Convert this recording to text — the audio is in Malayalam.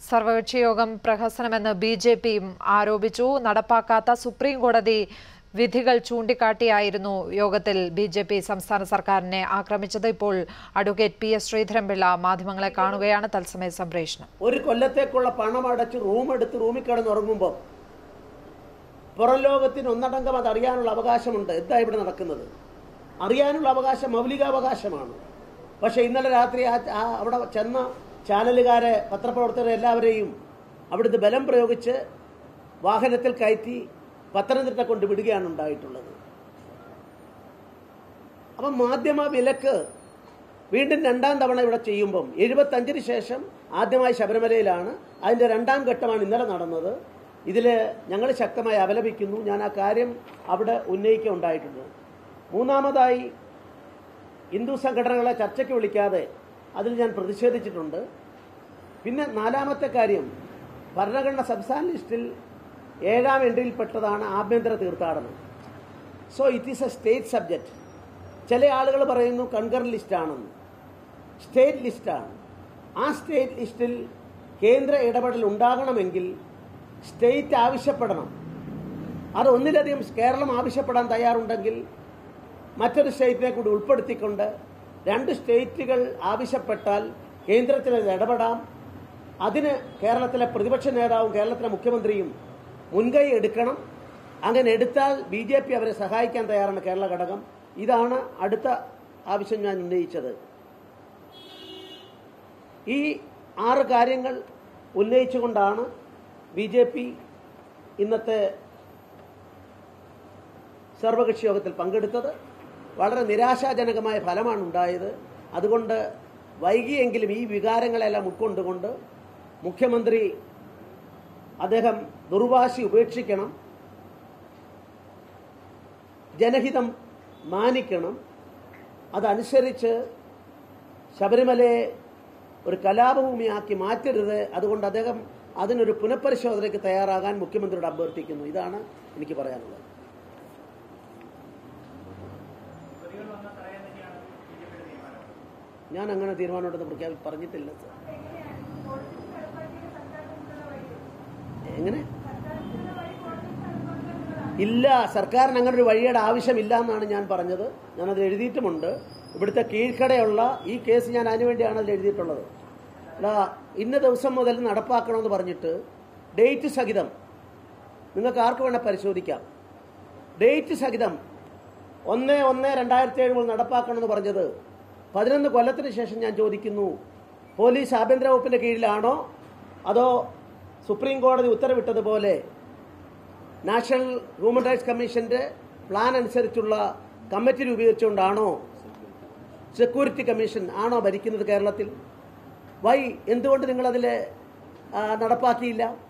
സർവകക്ഷി യോഗം പ്രഹസനമെന്ന് ബി ജെ പിയും ആരോപിച്ചു നടപ്പാക്കാത്ത സുപ്രീം കോടതി വിധികൾ ചൂണ്ടിക്കാട്ടിയായിരുന്നു യോഗത്തിൽ ബി ജെ പി സംസ്ഥാന സർക്കാരിനെ ആക്രമിച്ചത് ഇപ്പോൾ അഡ്വക്കേറ്റ് പി എസ് ശ്രീധരൻപിള്ള മാധ്യമങ്ങളെ കാണുകയാണ് തത്സമയ സംപ്രേഷണം ഒരു കൊല്ലത്തേക്കുള്ള പണം അടച്ച് റൂം എടുത്ത് റൂമിൽ കിടന്നുറങ്ങുമ്പോൾ പുറം ലോകത്തിന് ഒന്നടങ്കം അത് അറിയാനുള്ള അവകാശമുണ്ട് എന്താ ഇവിടെ നടക്കുന്നത് അറിയാനുള്ള അവകാശം മൗലികാവകാശമാണ് പക്ഷേ ഇന്നലെ രാത്രി ആ ആ അവിടെ ചെന്ന ചാനലുകാരെ പത്രപ്രവർത്തകരെ എല്ലാവരെയും അവിടുന്ന് ബലം പ്രയോഗിച്ച് വാഹനത്തിൽ കയറ്റി പത്തനംതിട്ട കൊണ്ട് വിടുകയാണ് ഉണ്ടായിട്ടുള്ളത് അപ്പം മാധ്യമ വിലക്ക് വീണ്ടും രണ്ടാം തവണ ഇവിടെ ചെയ്യുമ്പം എഴുപത്തഞ്ചിന് ശേഷം ആദ്യമായി ശബരിമലയിലാണ് അതിൻ്റെ രണ്ടാം ഘട്ടമാണ് ഇന്നലെ നടന്നത് ഇതിൽ ഞങ്ങൾ ശക്തമായി അപലപിക്കുന്നു ഞാൻ ആ കാര്യം അവിടെ ഉന്നയിക്കുകയുണ്ടായിട്ടുണ്ട് മൂന്നാമതായി ഹിന്ദു സംഘടനകളെ ചർച്ചയ്ക്ക് വിളിക്കാതെ അതിൽ ഞാൻ പ്രതിഷേധിച്ചിട്ടുണ്ട് പിന്നെ നാലാമത്തെ കാര്യം ഭരണഘടന സംസ്ഥാന ലിസ്റ്റിൽ ഏഴാം എൻട്രിയിൽപ്പെട്ടതാണ് ആഭ്യന്തര തീർത്ഥാടനം so it is a state subject ചില ആളുകൾ പറയുന്നു കൺകർ ലിസ്റ്റാണെന്ന് സ്റ്റേറ്റ് ലിസ്റ്റാണ് ആ സ്റ്റേറ്റ് ലിസ്റ്റിൽ കേന്ദ്ര ഇടപെടൽ ഉണ്ടാകണമെങ്കിൽ സ്റ്റേറ്റ് ആവശ്യപ്പെടണം അത് ഒന്നിലധികം കേരളം ആവശ്യപ്പെടാൻ തയ്യാറുണ്ടെങ്കിൽ മറ്റൊരു സ്റ്റേറ്റിനെ കൂടി ഉൾപ്പെടുത്തിക്കൊണ്ട് രണ്ട് സ്റ്റേറ്റുകൾ ആവശ്യപ്പെട്ടാൽ കേന്ദ്രത്തിൽ അത് ഇടപെടാം അതിന് കേരളത്തിലെ പ്രതിപക്ഷ നേതാവും കേരളത്തിലെ മുഖ്യമന്ത്രിയും മുൻകൈ എടുക്കണം അങ്ങനെ എടുത്താൽ ബി ജെ പി അവരെ സഹായിക്കാൻ തയ്യാറാണ് കേരള ഘടകം ഇതാണ് അടുത്ത ആവശ്യം ഞാൻ ഉന്നയിച്ചത് ഈ ആറ് കാര്യങ്ങൾ ഉന്നയിച്ചുകൊണ്ടാണ് ബി ജെ പി ഇന്നത്തെ സർവകക്ഷി യോഗത്തിൽ പങ്കെടുത്തത് വളരെ നിരാശാജനകമായ ഫലമാണ് ഉണ്ടായത് അതുകൊണ്ട് വൈകിയെങ്കിലും ഈ വികാരങ്ങളെല്ലാം ഉൾക്കൊണ്ടുകൊണ്ട് മുഖ്യമന്ത്രി അദ്ദേഹം ദുർവാശി ഉപേക്ഷിക്കണം ജനഹിതം മാനിക്കണം അതനുസരിച്ച് ശബരിമലയെ ഒരു കലാപഭൂമിയാക്കി മാറ്റരുത് അതുകൊണ്ട് അദ്ദേഹം അതിനൊരു പുനഃപരിശോധനയ്ക്ക് തയ്യാറാകാൻ മുഖ്യമന്ത്രിയോട് അഭ്യർത്ഥിക്കുന്നു ഇതാണ് എനിക്ക് പറയാനുള്ളത് ഞാൻ അങ്ങനെ തീരുമാനമുണ്ടെന്ന് പ്രഖ്യാപി പറഞ്ഞിട്ടില്ല സർ എങ്ങനെ ഇല്ല സർക്കാരിന് അങ്ങനെ ഒരു വഴിയുടെ ആവശ്യമില്ല എന്നാണ് ഞാൻ പറഞ്ഞത് ഞാനത് എഴുതിയിട്ടുമുണ്ട് ഇവിടുത്തെ കീഴ്ക്കടയുള്ള ഈ കേസ് ഞാൻ അതിനുവേണ്ടിയാണ് അതിൽ എഴുതിയിട്ടുള്ളത് അല്ല ഇന്ന ദിവസം മുതൽ നടപ്പാക്കണമെന്ന് പറഞ്ഞിട്ട് ഡേറ്റ് സഹിതം നിങ്ങൾക്ക് ആർക്ക് വേണേൽ പരിശോധിക്കാം ഡേറ്റ് സഹിതം ഒന്ന് ഒന്ന് രണ്ടായിരത്തി ഏഴ് മുതൽ നടപ്പാക്കണമെന്ന് പറഞ്ഞത് പതിനൊന്ന് കൊല്ലത്തിന് ശേഷം ഞാൻ ചോദിക്കുന്നു പോലീസ് ആഭ്യന്തര വകുപ്പിന്റെ കീഴിലാണോ അതോ സുപ്രീം കോടതി ഉത്തരവിട്ടതുപോലെ നാഷണൽ ഹ്യൂമൻ റൈറ്റ്സ് കമ്മീഷന്റെ പ്ലാൻ അനുസരിച്ചുള്ള കമ്മിറ്റി രൂപീകരിച്ചുകൊണ്ടാണോ സെക്യൂരിറ്റി കമ്മീഷൻ ആണോ ഭരിക്കുന്നത് കേരളത്തിൽ വൈ എന്തുകൊണ്ട് നിങ്ങളതിൽ നടപ്പാക്കിയില്ല